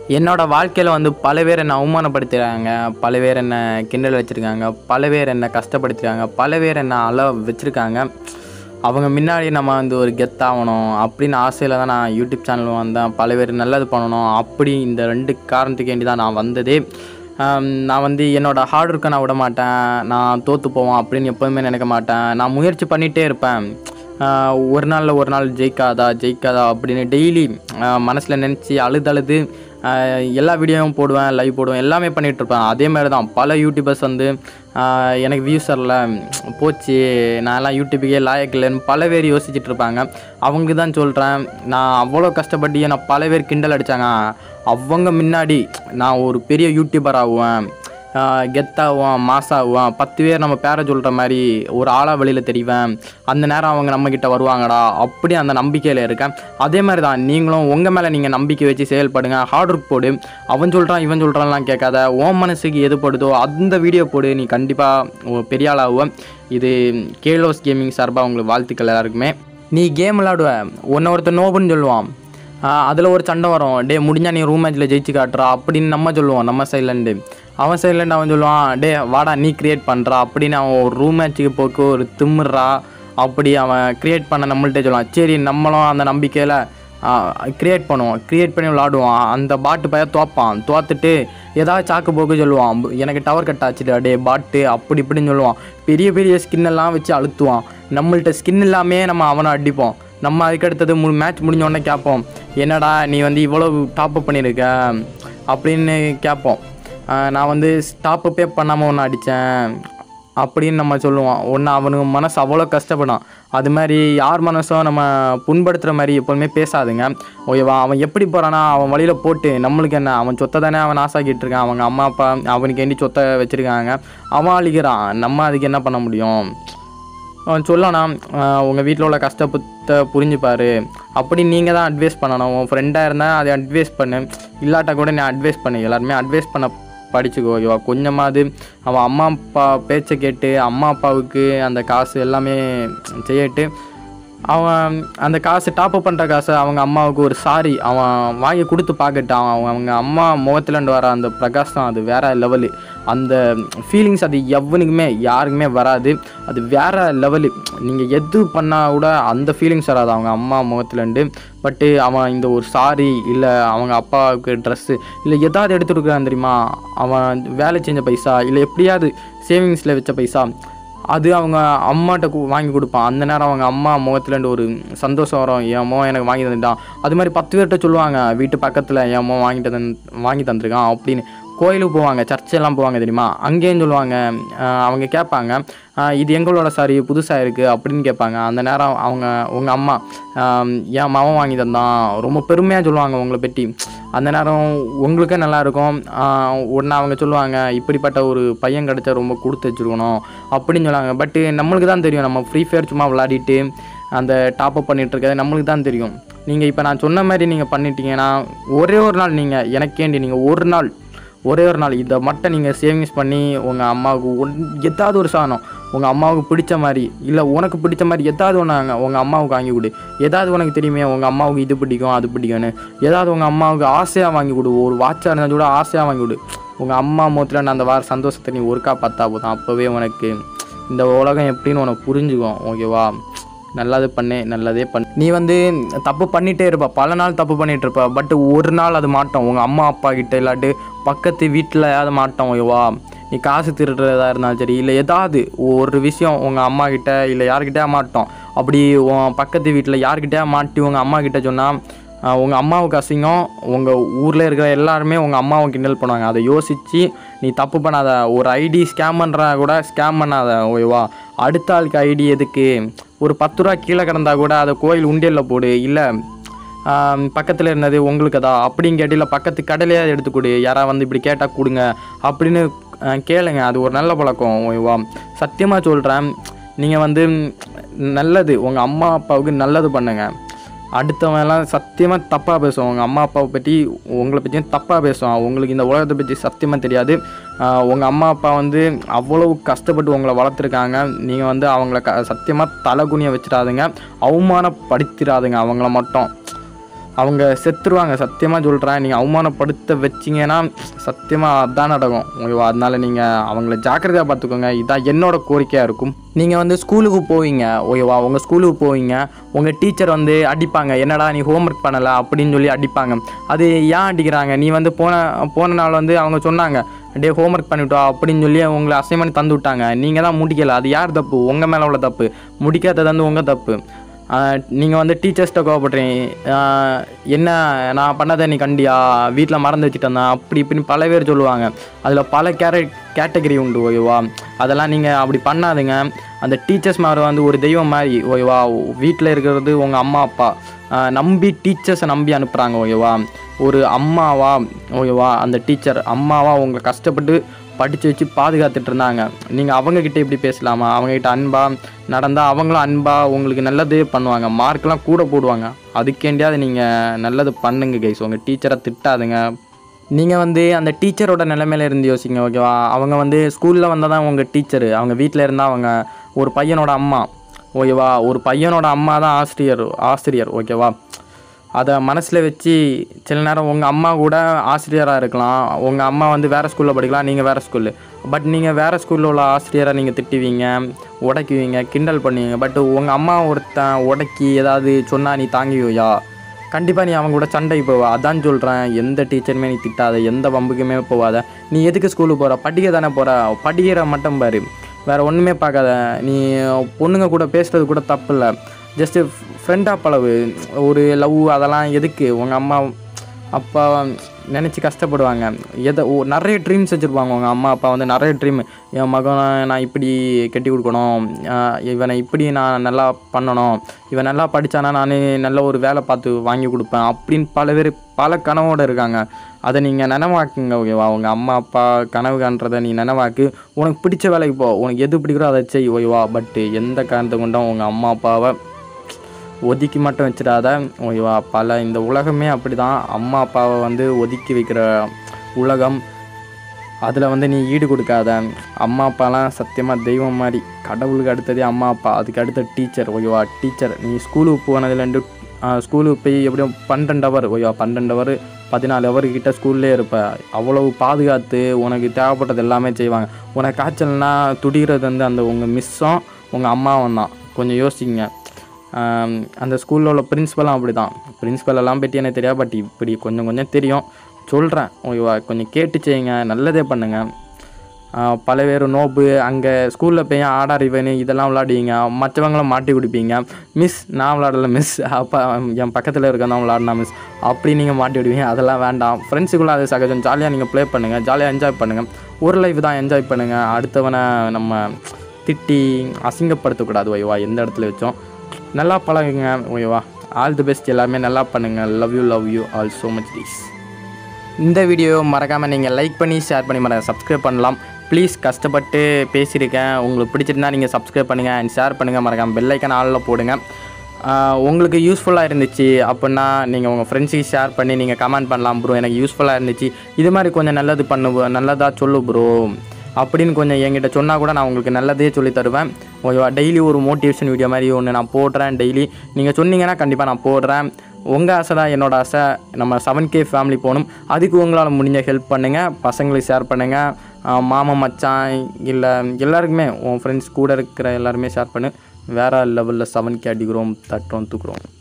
என்னோடய வாழ்க்கையில் வந்து பல பேர் என்னை அவமானப்படுத்துகிறாங்க பல பேர் என்னை கிண்டல் வச்சுருக்காங்க பல பேர் என்னை கஷ்டப்படுத்திருக்காங்க பல பேர் என்னை அழ வச்சுருக்காங்க அவங்க முன்னாடி நம்ம வந்து ஒரு கெத்தாகணும் அப்படின்னு ஆசையில் தான் நான் யூடியூப் சேனல் வந்தேன் பல பேர் நல்லது பண்ணணும் அப்படி இந்த ரெண்டு காரணத்துக்கேண்டி தான் நான் வந்ததே ஆம், நான் வந்து என்னோடய ஹார்ட் ஒர்க்கை நான் விட மாட்டேன் நான் தோற்று போவேன் அப்படின்னு எப்போதுமே நினைக்க மாட்டேன் நான் முயற்சி பண்ணிகிட்டே இருப்பேன் ஆஹ் ஒரு நாளில் ஒரு நாள் ஜெயிக்காதா ஜெயிக்காதா அப்படின்னு டெய்லி மனசில் நினச்சி அழுது அழுது ஆஹ் எல்லா வீடியோவும் போடுவேன் லைவ் போடுவேன் எல்லாமே பண்ணிகிட்டு இருப்பேன் அதே மாதிரி தான் பல யூடியூபர்ஸ் வந்து ஆஹ் எனக்கு வியூஸ் வரல போச்சு நான் எல்லாம் யூடியூபுக்கே லாயக் இல்லைன்னு பல பேர் யோசிச்சுட்டு இருப்பாங்க அவங்களுக்கு தான் சொல்கிறேன் நான் அவ்வளோ கஷ்டப்பட்டு என்னை பல பேர் கிண்டல் அடித்தாங்க அவங்க முன்னாடி நான் ஒரு பெரிய யூடியூபர் ஆகுவேன் கெத்தாகுவான் மாசாகுவான் பத்து பேர் நம்ம பேரை சொல்கிற மாதிரி ஒரு ஆளாக வெளியில் தெரிவேன் அந்த நேரம் அவங்க நம்மக்கிட்ட வருவாங்கடா அப்படி அந்த நம்பிக்கையில் இருக்கேன் அதே மாதிரி தான் நீங்களும் உங்கள் மேலே நீங்கள் நம்பிக்கை வச்சு செயல்படுங்க ஹார்ட் ஒர்க் போடு அவன் சொல்கிறான் இவன் சொல்கிறான்லாம் கேட்காத உன் மனசுக்கு எது படுதோ அந்த வீடியோ போடு நீ கண்டிப்பாக பெரிய ஆளாகுவ இது கேலோஸ் கேமிங் சார்பாக உங்களுக்கு வாழ்த்துக்கள் எல்லாருக்குமே நீ கேம் விளாடுவ ஒன்று ஒருத்தர் நோபுன்னு சொல்லுவான் அதில் ஒரு சண்டை வரும் டே முடிஞ்சா நீ ரூம் மேட்ச்சில் ஜெயிச்சு காட்டுறா அப்படின்னு நம்ம சொல்லுவோம் நம்ம சைட்லேருந்து அவன் சைட்லேருந்து அவன் சொல்லுவான் டே வாடா நீ கிரியேட் பண்ணுறா அப்படின்னு அவன் ஒரு ரூம் மேட்ச்சுக்கு போக்கு ஒரு திமிர்றா அப்படி அவன் கிரியேட் பண்ண நம்மள்ட்ட சொல்லுவான் சரி நம்மளும் அந்த நம்பிக்கையில் கிரியேட் பண்ணுவோம் கிரியேட் பண்ணி விளாடுவான் அந்த பாட்டு பையன் தோப்பான் தோத்துட்டு ஏதாவது சாக்கு போக்கு சொல்லுவான் "பு- எனக்கு டவர் கட் ஆச்சுடா டே பாட்டு அப்படி இப்படின்னு சொல்லுவான் பெரிய பெரிய ஸ்கின் எல்லாம் வச்சு அழுத்துவான் நம்மள்ட்ட ஸ்கின் இல்லாமே நம்ம அவனை அடிப்போம் நம்ம அதுக்கடுத்தது மு மேட்ச் முடிஞ்ச உடனே கேட்போம் என்னடா நீ வந்து இவ்வளோ டாப் அப் பண்ணியிருக்க அப்படின்னு கேட்போம் ஆஹ் நான் வந்து டாப் அப்பே பண்ணாமல் ஒன்று அடித்தேன் அப்படின்னு நம்ம சொல்லுவோம் ஒன்று அவனுக்கு மனசு அவ்வளோ கஷ்டப்படும் அது மாதிரி யார் மனசும் நம்ம புண்படுத்துகிற மாதிரி எப்போதுமே பேசாதுங்க ஓகேவா அவன் எப்படி போகிறானா அவன் வழியில் போட்டு நம்மளுக்கு என்ன அவன் சொத்தை தானே அவன் ஆசாக்கிட்டு இருக்கான் அவங்க அம்மா அப்பா அவனுக்கு வேண்டி சொத்தை வச்சுருக்காங்க அவன் அழிக்கிறான் நம்ம அதுக்கு என்ன பண்ண முடியும் அவன் சொல்லணும் உங்கள் வீட்டில் உள்ள கஷ்டத்தை புரிஞ்சுப்பாரு அப்படி நீங்கள் தான் அட்வைஸ் பண்ணணும் உன் ஃப்ரெண்டாக இருந்தால் அதை அட்வைஸ் பண்ணு இல்லாட்டா கூட நீ அட்வைஸ் பண்ணு எல்லாருமே அட்வைஸ் பண்ண படிச்சுக்கோ ஓகேவா கொஞ்சமாவது அவன் அம்மா அப்பா பேச்சை கேட்டு அம்மா அப்பாவுக்கு அந்த காசு எல்லாமே செய்யட்டு அவன் அந்த காசு டாப் பண்ணுற காசை அவங்க அம்மாவுக்கு ஒரு சாரி அவன் வாங்கி கொடுத்து பார்க்கட்டான் அவன் அவங்க அம்மா முகத்துலேருந்து வர அந்த பிரகாசம் அது வேற லெவலு அந்த ஃபீலிங்ஸ் அது எவனுக்குமே யாருக்குமே வராது அது வேற லெவலு நீங்கள் எது பண்ணால் கூட அந்த ஃபீலிங்ஸ் வராது அவங்க அம்மா முகத்துலேருந்து பட்டு அவன் இந்த ஒரு சாரி இல்லை அவங்க அப்பாவுக்கு ட்ரெஸ்ஸு இல்லை எதாவது எடுத்து கொடுக்குறான் தெரியுமா அவன் வேலை செஞ்ச பைசா இல்லை எப்படியாவது சேவிங்ஸில் வச்ச பைசா அது அவங்க அம்மாட்ட கு- வாங்கி கொடுப்பான் அந்த நேரம் அவங்க அம்மா முகத்துலேருந்து ஒரு சந்தோஷம் வரும் என் மோ எனக்கு வாங்கி தந்துட்டான் அது மாதிரி பத்து பேர்கிட்ட சொல்லுவாங்க வீட்டு பக்கத்தில் என் மோ வாங்கி தந் வாங்கி தந்திருக்கான் அப்படின்னு கோயிலுக்கு போவாங்க சர்ச்செல்லாம் போவாங்க தெரியுமா அங்கேயும் சொல்லுவாங்க ஆஹ் அவங்க கேட்பாங்க ஆஹ் இது எங்களோட சாரி புதுசாக இருக்குது அப்படின்னு கேட்பாங்க அந்த நேரம் அவங்க உங்கள் அம்மா ஆஹ் என் மகன் வாங்கி தந்தான் ரொம்ப பெருமையாக சொல்லுவாங்க உங்களை பற்றி அந்த நேரம் உங்களுக்கே நல்லா இருக்கும் உடனே அவங்க சொல்லுவாங்க இப்படிப்பட்ட ஒரு பையன் கிடச்சா ரொம்ப கொடுத்து வச்சுருக்கணும் அப்படின்னு சொல்லுவாங்க பட்டு நம்மளுக்கு தான் தெரியும் நம்ம ஃப்ரீ ஃபயர் சும்மா விளையாடிட்டு அந்த டாப் அப் பண்ணிட்டு இருக்கிறது நம்மளுக்கு தான் தெரியும் நீங்கள் இப்போ நான் சொன்ன மாதிரி நீங்கள் பண்ணிட்டீங்கன்னா ஒரே ஒரு நாள் நீங்கள் எனக்கேண்டி நீங்கள் ஒரு நாள் ஒரே ஒரு நாள் இதை மட்டும் நீங்கள் சேவிங்ஸ் பண்ணி உங்கள் அம்மாவுக்கு ஒன் ஏதாவது ஒரு சாதனம் உங்கள் அம்மாவுக்கு பிடிச்ச மாதிரி இல்லை உனக்கு பிடிச்ச மாதிரி ஏதாவது ஒன்று உங்கள் அம்மாவுக்கு வாங்கி கொடு ஏதாவது உனக்கு தெரியுமே உங்கள் அம்மாவுக்கு இது பிடிக்கும் அது பிடிக்கும்னு ஏதாவது உங்கள் அம்மாவுக்கு ஆசையாக வாங்கி கொடு ஒரு வாட்சாக இருந்தால் கூட ஆசையாக வாங்கி கொடு உங்கள் அம்மா முகத்தில் அந்த வார சந்தோஷத்தை நீ ஒருக்கா பார்த்தா போதும் அப்போவே உனக்கு இந்த உலகம் எப்படின்னு உனக்கு புரிஞ்சுக்கும் ஓகேவா நல்லது பண்ணு நல்லதே பண்ணு நீ வந்து தப்பு பண்ணிகிட்டே இருப்ப பல நாள் தப்பு பண்ணிகிட்டு இருப்ப பட் ஒரு நாள் அது மாட்டோம் உங்கள் அம்மா அப்பா கிட்ட இல்லாட்டி பக்கத்து வீட்டில் ஏதாவது மாட்டோம் ஓகேவா நீ காசு திருடுறதா இருந்தாலும் சரி இல்லை ஏதாவது ஒரு விஷயம் உங்கள் அம்மா கிட்ட இல்லை யார்கிட்டயா மாட்டோம் அப்படி உன் பக்கத்து வீட்டில் யார்கிட்டயா மாட்டி உங்கள் அம்மா கிட்ட சொன்னால் உங்கள் அம்மாவுக்கு அசிங்கம் உங்கள் ஊரில் இருக்கிற எல்லாருமே உங்கள் அம்மாவை கிண்டல் பண்ணுவாங்க அதை யோசித்து நீ தப்பு பண்ணாத ஒரு ஐடி ஸ்கேம் பண்ணுறா கூட ஸ்கேம் பண்ணாத ஓகேவா அடுத்த ஆளுக்கு ஐடி எதுக்கு ஒரு பத்து ரூபா கீழே கிடந்தா கூட அதை கோயில் உண்டியலில் போடு இல்லை பக்கத்தில் இருந்தது உங்களுக்கு தான் அப்படின்னு கேட்டில பக்கத்து கடையிலே எடுத்து கொடு யாராவது வந்து இப்படி கேட்டால் கொடுங்க அப்படின்னு ஆஹ், கேளுங்க அது ஒரு நல்ல பழக்கம் ஓகேவா சத்தியமாக சொல்கிறேன் நீங்கள் வந்து நல்லது உங்கள் அம்மா அப்பாவுக்கு நல்லது பண்ணுங்கள் அடுத்தவன் எல்லாம் சத்தியமாக தப்பாக பேசுவான் உங்கள் அம்மா அப்பாவை பற்றி உங்களை பற்றியும் தப்பாக பேசுவான் உங்களுக்கு இந்த உலகத்தை பற்றி சத்தியமாக தெரியாது உங்கள் அம்மா அப்பா வந்து அவ்வளவு கஷ்டப்பட்டு உங்களை வளர்த்துருக்காங்க நீங்கள் வந்து அவங்கள க சத்தியமாக தலை குனிய வச்சிடாதுங்க அவமானப்படுத்திடாதுங்க அவங்கள மட்டும் அவங்க செத்துருவாங்க சத்தியமாக சொல்கிறேன் நீங்கள் அவமானப்படுத்த வச்சிங்கன்னா சத்தியமாக அதான் நடக்கும் ஓகேவா அதனால நீங்கள் அவங்கள ஜாக்கிரதையாக பார்த்துக்கோங்க இதான் என்னோட கோரிக்கையாக இருக்கும் நீங்கள் வந்து ஸ்கூலுக்கு போவீங்க ஓகேவா உங்கள் ஸ்கூலுக்கு போவீங்க உங்கள் டீச்சர் வந்து அடிப்பாங்க என்னடா நீ ஹோம்ஒர்க் பண்ணலை அப்படின்னு சொல்லி அடிப்பாங்க அது ஏன் அடிக்கிறாங்க நீ வந்து போன போன நாள் வந்து அவங்க சொன்னாங்க டே ஹோம்ஒர்க் பண்ணிவிட்டோம் அப்படின்னு சொல்லி உங்களை அசைன்மெண்ட் தந்து விட்டாங்க நீங்கள் தான் முடிக்கல அது யார் தப்பு உங்கள் மேலே உள்ள தப்பு முடிக்காதது வந்து உங்கள் தப்பு நீங்கள் வந்து டீச்சர்ஸ்கிட்ட கோவப்படுறீங்க ஆஹ் என்ன நான் பண்ணதை நீ கண்டியா வீட்டில் மறந்து வச்சுட்டேன் அப்படி இப்படின்னு பல பேர் சொல்லுவாங்க அதில் பல கேர கேட்டகரி உண்டு ஓகேவா அதெல்லாம் நீங்கள் அப்படி பண்ணாதுங்க அந்த டீச்சர்ஸ் மாதிரி வந்து ஒரு தெய்வம் மாதிரி ஓகேவா வீட்டில் இருக்கிறது உங்கள் அம்மா அப்பா ஆஹ் நம்பி டீச்சர்ஸை நம்பி அனுப்புகிறாங்க ஓகேவா ஒரு அம்மாவா ஓகேவா அந்த டீச்சர் அம்மாவா உங்களை கஷ்டப்பட்டு படித்து வச்சு பாதுகாத்துட்டு இருந்தாங்க நீங்கள் அவங்கக்கிட்ட இப்படி பேசலாமா அவங்கக்கிட்ட அன்பா நடந்தால் அவங்களும் அன்பா உங்களுக்கு நல்லது பண்ணுவாங்க மார்க்லாம் கூட போடுவாங்க அதுக்கேண்டியாவது நீங்கள் நல்லது பண்ணுங்க கைஸ் உங்கள் டீச்சரை திட்டாதுங்க நீங்கள் வந்து அந்த டீச்சரோட நிலைமையில இருந்து யோசிங்க ஓகேவா அவங்க வந்து ஸ்கூலில் வந்தால் தான் உங்கள் டீச்சரு அவங்க வீட்டில் இருந்தால் அவங்க ஒரு பையனோட அம்மா ஓகேவா ஒரு பையனோட அம்மா தான் ஆசிரியர் ஆசிரியர் ஓகேவா அதை மனசில் வச்சு சில நேரம் உங்கள் அம்மா கூட ஆசிரியராக இருக்கலாம் உங்கள் அம்மா வந்து வேறு ஸ்கூலில் படிக்கலாம் நீங்கள் வேறு ஸ்கூலு பட் நீங்கள் வேறு ஸ்கூலில் உள்ள ஆசிரியரை நீங்கள் திட்டுவீங்க உடைக்குவீங்க கிண்டல் பண்ணுவீங்க பட் உங்கள் அம்மா ஒருத்தன் உடைக்கி ஏதாவது சொன்னால் நீ தாங்குவியா கண்டிப்பாக நீ அவங்க கூட சண்டைக்கு போவ அதான் சொல்கிறேன் எந்த டீச்சருமே நீ திட்டாத எந்த வம்புக்குமே போகாத நீ எதுக்கு ஸ்கூலுக்கு போகிற படிக்க தானே போகிற படிக்கிற மட்டும் பாரு வேறு ஒன்றுமே பார்க்காத நீ பொண்ணுங்க கூட பேசுகிறது கூட தப்பு இல்லை ஜஸ்ட்டு ஃப்ரெண்டாக பழவு ஒரு லவ் அதெல்லாம் எதுக்கு உங்கள் அம்மா அப்பா நினச்சி கஷ்டப்படுவாங்க எதை ஓ நிறைய ட்ரீம்ஸ் வச்சுருப்பாங்க உங்கள் அம்மா அப்பா வந்து நிறைய ட்ரீம் என் மகனை நான் இப்படி கட்டி கொடுக்கணும் ஆஹ் இவனை இப்படி நான் நல்லா பண்ணணும் இவன் நல்லா படித்தானா நான் நல்ல ஒரு வேலை பார்த்து வாங்கி கொடுப்பேன் அப்படின்னு பல பேர் பல கனவோடு இருக்காங்க அதை நீங்கள் நினைவாக்குங்க ஓகேவா உங்கள் அம்மா அப்பா கனவு காண்றதை நீ நினைவாக்கு உனக்கு பிடிச்ச வேலைக்கு போ உனக்கு எது பிடிக்கிறோ அதை செய் ஓகேவா பட் எந்த காரணத்தை கொண்டும் உங்கள் அம்மா அப்பாவை ஒதுக்கி மட்டும் வச்சிடாத ஓகேவா பல இந்த உலகமே அப்படி தான் அம்மா அப்பாவை வந்து ஒதுக்கி வைக்கிற உலகம் அதில் வந்து நீ ஈடு கொடுக்காத அம்மா அப்பாலாம் சத்தியமாக தெய்வம் மாதிரி கடவுளுக்கு அடுத்ததே அம்மா அப்பா அதுக்கு அடுத்த டீச்சர் ஓகேவா டீச்சர் நீ ஸ்கூலுக்கு போனதுலேருந்து ஸ்கூலுக்கு போய் எப்படியும் பன்னெண்டு ஹவர் ஓகேவா பன்னெண்டு ஹவர் பதினாலு ஹவர் கிட்ட ஸ்கூல்லே இருப்ப அவ்வளவு பாதுகாத்து உனக்கு தேவைப்பட்டது எல்லாமே செய்வாங்க உனக்கு காய்ச்சல்னா துடிக்கிறது வந்து அந்த உங்கள் மிஸ்ஸும் உங்கள் அம்மாவும் தான் கொஞ்சம் யோசிங்க ஆம், அந்த ஸ்கூலில் உள்ள பிரின்ஸிபலும் அப்படி தான் பிரின்ஸிபல் எல்லாம் பற்றி எனக்கு தெரியாது பட் இப்படி கொஞ்சம் கொஞ்சம் தெரியும் சொல்கிறேன் ஓகேவா கொஞ்சம் கேட்டு செய்யுங்க நல்லதே பண்ணுங்கள் பல பேர் நோப்பு அங்கே ஸ்கூலில் போய் ஆடார் இவனு இதெல்லாம் விளாடுவீங்க மற்றவங்களும் மாட்டி கொடுப்பீங்க மிஸ் நான் விளாடல மிஸ் அப்போ என் பக்கத்தில் இருக்கதான் விளாட்னா மிஸ் அப்படி நீங்கள் மாட்டி விடுவீங்க அதெல்லாம் வேண்டாம் ஃப்ரெண்ட்ஸுக்குள்ளே அது சகஜம் ஜாலியாக நீங்கள் ப்ளே பண்ணுங்கள் ஜாலியாக என்ஜாய் பண்ணுங்கள் ஒரு லைஃப் தான் என்ஜாய் பண்ணுங்கள் அடுத்தவனை நம்ம திட்டி அசிங்கப்படுத்தக்கூடாது ஓய்வா எந்த இடத்துல வச்சோம் நல்லா பழகுங்க ஓகேவா ஆல் தி பெஸ்ட் எல்லாமே நல்லா பண்ணுங்கள் love you love you all so much டீஸ் இந்த வீடியோ மறக்காமல் நீங்கள் லைக் பண்ணி ஷேர் பண்ணி மறக்க சப்ஸ்கிரைப் பண்ணலாம் ப்ளீஸ் கஷ்டப்பட்டு பேசியிருக்கேன் உங்களுக்கு பிடிச்சிருந்தா நீங்கள் சப்ஸ்கிரைப் பண்ணுங்கள் அண்ட் ஷேர் பண்ணுங்கள் மறக்காமல் பெல் ஐக்கான் ஆளில் போடுங்க ஆஹ் உங்களுக்கு யூஸ்ஃபுல்லாக இருந்துச்சு அப்படின்னா நீங்கள் உங்கள் ஃப்ரெண்ட்ஸுக்கு ஷேர் பண்ணி நீங்கள் கமெண்ட் பண்ணலாம் ப்ரோ எனக்கு யூஸ்ஃபுல்லாக இருந்துச்சு இது மாதிரி கொஞ்சம் நல்லது பண்ணு bro, நல்லதா சொல்லு ப்ரோ அப்படின்னு கொஞ்சம் என்கிட்ட சொன்னால் கூட நான் உங்களுக்கு நல்லதே சொல்லி தருவேன் ஓகேவா டெய்லி ஒரு மோட்டிவேஷன் வீடியோ மாதிரி ஒன்று நான் போடுறேன் டெய்லி நீங்கள் சொன்னீங்கன்னா கண்டிப்பாக நான் போடுறேன் உங்கள் ஆசை தான் என்னோட ஆசை நம்ம செவன் கே ஃபேமிலி போகணும் அதுக்கு உங்களால் முடிஞ்ச ஹெல்ப் பண்ணுங்கள் பசங்களுக்கு ஷேர் பண்ணுங்கள் மாமா மச்சான் இல்லை எல்லாருக்குமே உன் ஃப்ரெண்ட்ஸ் கூட இருக்கிற எல்லாருமே ஷேர் பண்ணு வேறு லெவலில் செவன் கே அடிக்கிறோம் தட்டுறோம் தூக்குறோம்